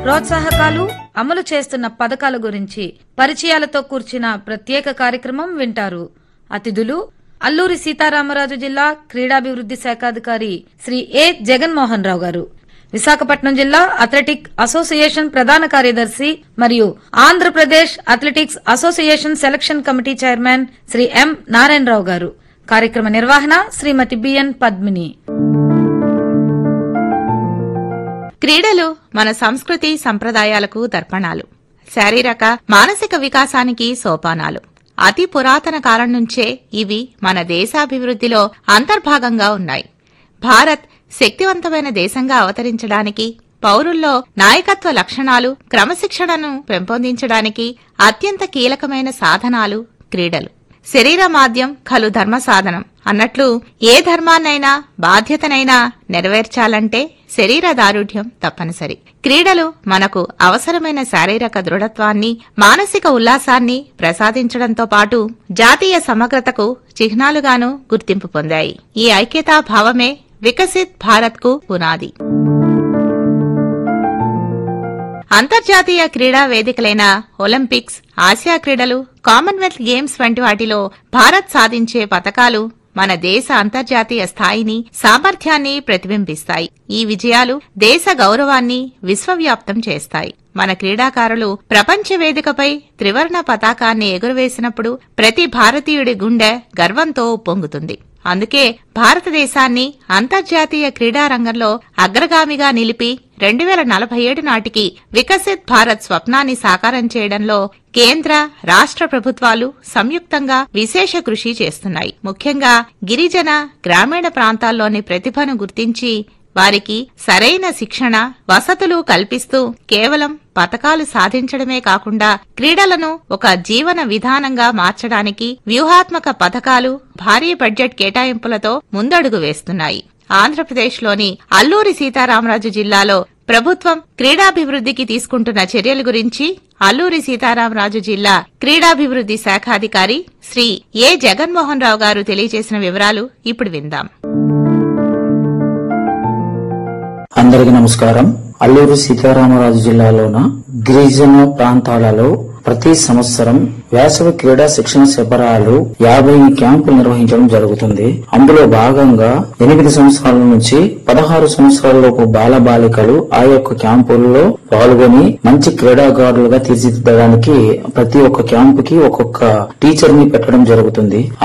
ప్రోత్సాహకాలు అమలు చేస్తున్న పథకాల గురించి పరిచయాలతో కూర్చిన ప్రత్యేక కార్యక్రమం వింటారు అతిథులు అల్లూరి సీతారామరాజు జిల్లా క్రీడాభివృద్ధి శాఖాధికారి శ్రీ ఏ జగన్మోహన్ రావు గారు విశాఖపట్నం జిల్లా అథ్లెటిక్ అసోసియేషన్ ప్రధాన కార్యదర్శి మరియు Andhra Pradesh athletics association selection committee chairman Shri M Narayana Rao గారు కార్యక్రమ నిర్వహణ శ్రీమతి బిఎన్ పద్మిని క్రీడలు మన సంస్కృతి సంప్రదాయాలకు దర్పణాలు శారీరక మానసిక వికాసానికి సోపానాలు అతి పురాతన కాలం నుంచే ఇవి మన దేశాభివృద్ధిలో అంతర్భాగంగా ఉన్నాయి భారత్ శక్తివంతమైన దేశంగా అవతరించడానికి పౌరుల్లో నాయకత్వ లక్షణాలు క్రమశిక్షణను పెంపొందించడానికి అత్యంత కీలకమైన సాధనాలు క్రీడలు శరీర మాధ్యం ఖలు ధర్మ సాధనం అన్నట్లు ఏ ధర్మాన్నైనా బాధ్యతనైనా నెరవేర్చాలంటే శరీర దారుఢ్యం తప్పనిసరి క్రీడలు మనకు అవసరమైన శారీరక దృఢత్వాన్ని మానసిక ఉల్లాసాన్ని ప్రసాదించడంతో పాటు జాతీయ సమగ్రతకు చిహ్నాలుగాను గుర్తింపు పొందాయి ఈ ఐక్యతా భావమే వికసిత్ భారత్కు పునాది అంతర్జాతీయ క్రీడా వేదికలైన ఒలింపిక్స్ ఆసియా క్రీడలు కామన్వెల్త్ గేమ్స్ వంటి వాటిలో భారత్ సాధించే పతకాలు మన దేశ అంతర్జాతీయ స్థాయిని సామర్థ్యాన్ని ప్రతిబింబిస్తాయి ఈ విజయాలు దేశ గౌరవాన్ని విశ్వవ్యాప్తం చేస్తాయి మన క్రీడాకారులు ప్రపంచ వేదికపై త్రివర్ణ పతాకాన్ని ఎగురవేసినప్పుడు ప్రతి భారతీయుడి గుండె గర్వంతో ఉప్పొంగుతుంది అందుకే భారతదేశాన్ని అంతర్జాతీయ క్రీడా రంగంలో అగ్రగామిగా నిలిపి రెండు వేల నలభై ఏడు నాటికి వికసిత్ భారత్ స్వప్నాన్ని సాకారం చేయడంలో కేంద్ర రాష్ట్ర ప్రభుత్వాలు సంయుక్తంగా విశేష కృషి చేస్తున్నాయి ముఖ్యంగా గిరిజన గ్రామీణ ప్రాంతాల్లోని ప్రతిభను గుర్తించి వారికి సరైన శిక్షణ వసతులు కల్పిస్తూ కేవలం పతకాలు సాధించడమే కాకుండా క్రీడలను ఒక జీవన విధానంగా మార్చడానికి వ్యూహాత్మక పథకాలు భారీ బడ్జెట్ కేటాయింపులతో ముందడుగు వేస్తున్నాయి ఆంధ్రప్రదేశ్లోని అల్లూరి సీతారామరాజు జిల్లాలో ప్రభుత్వం క్రీడాభివృద్ధికి తీసుకుంటున్న చర్యల గురించి అల్లూరి సీతారామరాజు జిల్లా క్రీడాభివృద్ధి శాఖాధికారి శ్రీ ఏ జగన్మోహన్ రావు గారు తెలియజేసిన వివరాలు ఇప్పుడు విందాం అందరికీ నమస్కారం అల్లూరు సీతారామరాజు జిల్లాలోన గిరిజన ప్రాంతాలలో ప్రతి సంవత్సరం వేసవి క్రీడా శిక్షణ శిబిరాలు యాభై క్యాంపులు నిర్వహించడం జరుగుతుంది అందులో భాగంగా ఎనిమిది సంవత్సరాల నుంచి పదహారు సంవత్సరాలలోపు బాలబాలికలు ఆ యొక్క క్యాంపుల్లో పాల్గొని మంచి క్రీడాకారులుగా తీర్చిదిద్దడానికి ప్రతి ఒక్క క్యాంపుకి ఒక్కొక్క టీచర్ ని పెట్టడం జరుగుతుంది